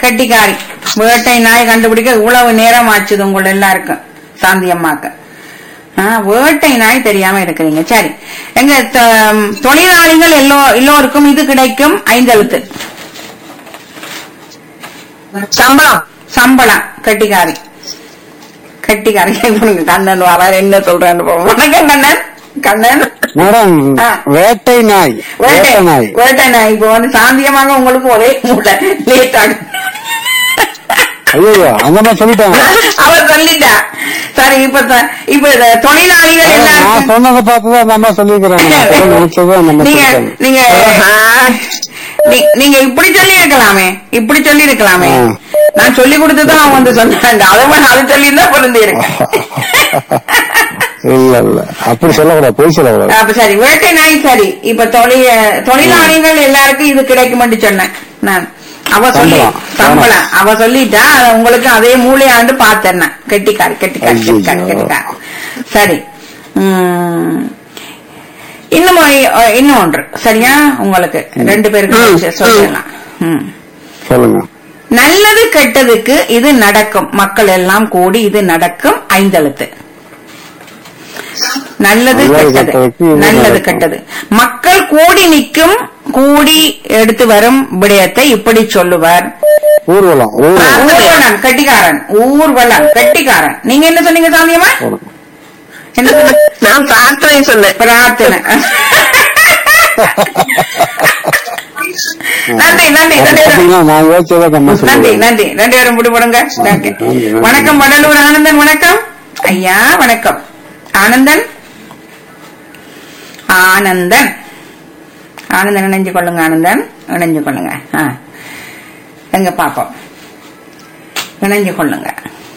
கெட்டிக்காரி வேட்டை நாய் கண்டுபிடிக்க இவ்வளவு நேரம் ஆச்சுது உங்களை எல்லாருக்கும் சாந்தி அம்மாக்கு ஆ, வேட்டை நாய் தெரியாம இருக்கிறீங்க சரி எங்க த- தொழிலாளிகள் எல்லோ எல்லோருக்கும் இது கிடைக்கும் ஐந்தெழுத்து சம்பளம் சம்பளம் கட்டிக்காரி கட்டிக்காரி இவனுக்கு கண்ணன் வர என்ன சொல்றேன்னு போ. வணக்கம் கண்ணன் கண்ணன் மேடம் ஆ. வேட்டை நாய் வேட்டை வேட்டை நாய் வேட்டை நாய் இப்போ வந்து சாந்தியமாக உங்களுக்கு ஒரே மூட்டை லேட் ஆகும் ஐயோ அந்த மாதிரி சொல்லிட்டாங்க அவர் சொல்லிட்டா சரி இப்ப த- இப்ப இந்த தொழிலாளிகள் நான் எல்லாருக்கும் சொன்னதை பார்த்துதான் அந்த அம்மா சொல்லிக்கிறாங்க நான் சொல்ல நினைச்சதை அந்த அம்மா நீங்க சொல்லிட்டாங்க. நீங்க நீ- நீங்க இப்படி சொல்லி இருக்கலாமே இப்படி சொல்லி இருக்கலாமே ஆ. நான் சொல்லி கொடுத்துதான் அவன் வந்து சொன்னாங்க அதை மாதிரி அது சொல்லி தான் பொருந்தி இருக்கு இல்ல இல்ல அப்படி சொல்லக்கூடாது பொய் சொல்லக்கூடாது அப்ப சரி வேட்டை நாய் சரி இப்ப தொழில் தொழிலாளிகள் எல்லாருக்கும் இது கிடைக்கும்னு சொன்னேன் நான் அவ சொல்லி சம்பளம். சம்பளம் அவ சொல்லிட்டா அத உங்களுக்கு அதே மூளையாண்டு பார்த்தேன் நான். கெட்டிக்காரி கெட்டிக்காரி கெட்டிக்காரி ஐயையோ. கெட்டிக்காரி சரி உம், இன்னும் ஒ- இன்னும் ஒன்று சரியா உங்களுக்கு ரெண்டு பேருக்கு ம், சொல்லி- சொல்லிடலாம் ம். சொல்லுங்க நல்லது கெட்டதுக்கு இது நடக்கும் மக்கள் எல்லாம் கூடி இது நடக்கும் ஐந்தெழுத்து நல்லது நல்லது கெட்டது கெட்டதுக்கு இது நல்லது நடக்கும். கெட்டது மக்கள் கூடி நிற்கும் கூடி எடுத்து வரும் விடயத்தை இப்படி சொல்லுவார் ஊர்வலம் ஊர்வலம் ஊர்வலம் கட்டிக்காரன் ஊர்வலம் கட்டிக்காரன் நீங்க என்ன சொன்னீங்க சாமியம்மா என்ன சொன்னீங்க? நான் பிரார்த்தனை சொன்னேன் பிரார்த்தனை நன்றி நன்றி அது நன்றி பாத்தீங்களா, நான் யோசிச்சதை அந்த அம்மா நன்றி சொல்லுவாங்க நன்றி ரெண்டு பேரும் முடிபடுங்க நன்றி. நன்றி. வணக்கம் வடலூர் ஆனந்தன் வணக்கம் ஐயா வணக்கம் ஆனந்தன் ஆனந்தன் ஆனந்தன் இணைஞ்சு கொள்ளுங்க ஆனந்தன் இணைஞ்சு கொள்ளுங்க ஆ. எங்க பாப்போம் இணைஞ்சு கொள்ளுங்க